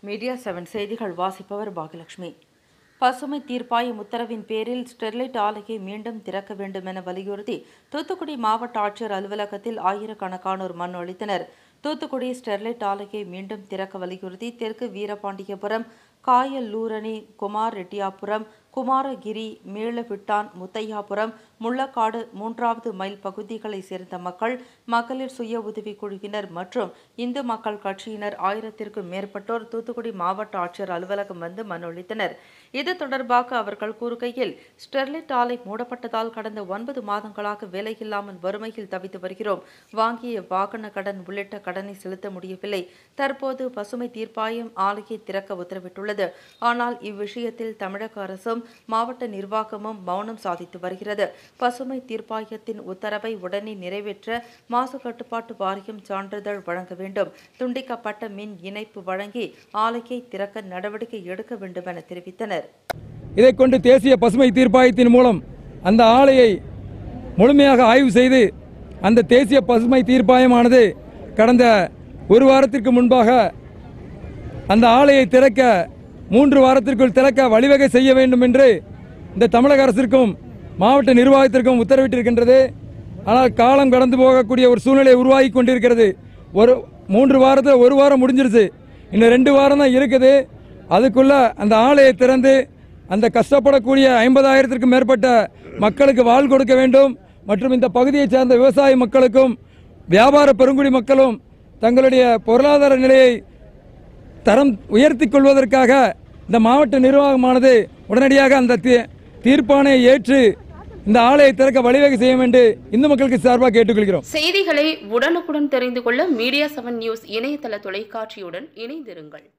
media seven செய்திகள் வாசிப்பவர் பாகலட்சுமி பசுமை தீர்ப்பாயம் உத்தரவின் பேரில் ஸ்டெர்லைட் ஆலையை மீண்டும் திறக்க வேண்டும் என வலியுறுத்தி தூத்துக்குடி மாவட்ட ஆட்சியர் அலுவலகத்தில் ஆயிரக்கணக்கானோர் மனு அளித்தனர் தூத்துக்குடி ஸ்டெர்லைட் ஆலையை மீண்டும் திறக்க வலியுறுத்தி தெற்கு வீரபாண்டியபுரம் காயல்லூரணி குமார் ரெட்டியாபுரம் குமாரகிரி மேலவிட்டான் முத்தையாபுரம் முள்ளக்காடு மூன்றாவது மைல் பகுதிகளை சேர்ந்த மக்கள் மகளிர் சுய உதவிக் குழுவினர் மற்றும் இந்து மக்கள் கட்சியினர் ஆயிரத்திற்கும் மேற்பட்டோர் தூத்துக்குடி மாவட்ட ஆட்சியர் அலுவலகம் வந்து மனு அளித்தனர் இது தொடர்பாக அவர்கள் கூறுகையில் ஸ்டெர்லைட் ஆலை மூடப்பட்டதால் கடந்த ஒன்பது மாதங்களாக வேலையில்லாமல் வறுமையில் தவித்து வருகிறோம் வாங்கிய வாகன கடன் உள்ளிட்ட கடனை செலுத்த முடியவில்லை தற்போது பசுமை தீர்ப்பாயம் ஆலையை திறக்க உத்தரவிட்டுள்ளது ஆனால் இவ்விஷயத்தில் தமிழக அரசும் மாவட்ட நிர்வாகமும் மௌனம் சாதித்து வருகிறது பசுமை தீர்ப்பாயத்தின் உத்தரவை உடனே நிறைவேற்ற மாசு கட்டுப்பாட்டு வாரியம் சான்றிதழ் வழங்க வேண்டும் துண்டிக்கப்பட்ட மின் இணைப்பு வழங்கி ஆலையை திறக்க நடவடிக்கை எடுக்க வேண்டும் என தெரிவித்தனர் இதைக் கொண்டு தேசிய பசுமை தீர்ப்பாயத்தின் மூலம் அந்த ஆலையை முழுமையாக ஆய்வு செய்து அந்த தேசிய பசுமை தீர்ப்பாயமானது கடந்த ஒரு வாரத்திற்கு முன்பாக அந்த ஆலையை திறக்க மூன்று வாரத்திற்குள் திறக்க வழிவகை செய்ய வேண்டும் என்று இந்த தமிழக அரசிற்கும் மாவட்ட நிர்வாகத்திற்கும் உத்தரவிட்டிருக்கின்றது ஆனால் காலம் கடந்து போகக்கூடிய ஒரு சூழ்நிலை உருவாகி கொண்டிருக்கிறது ஒரு மூன்று வாரத்தில் ஒரு வாரம் முடிஞ்சிருச்சு இன்னும் ரெண்டு வாரம் தான் இருக்குது அதுக்குள்ள அந்த ஆலையை திறந்து அந்த கஷ்டப்படக்கூடிய ஐம்பதாயிரத்திற்கும் மேற்பட்ட மக்களுக்கு வாழ் கொடுக்க வேண்டும் மற்றும் இந்த பகுதியைச் சேர்ந்த விவசாய மக்களுக்கும் வியாபார பெருங்குடி மக்களும் தங்களுடைய பொருளாதார நிலையை தரம் உயர்த்திக் கொள்வதற்காக இந்த மாவட்ட நிர்வாகமானது உடனடியாக அந்த தீ- தீர்ப்பானை ஏற்று இந்த ஆலையை திறக்க வழிவகை செய்ய வேண்டும் இந்து மக்களுக்கு சார்பாக கேட்டுக்கொள்கிறோம் செய்திகளை உடனுக்குடன் தெரிந்து கொள்ள மீடியா செவன் நியூஸ் இணையதள தொலைக்காட்சியுடன் இணைந்திருங்கள்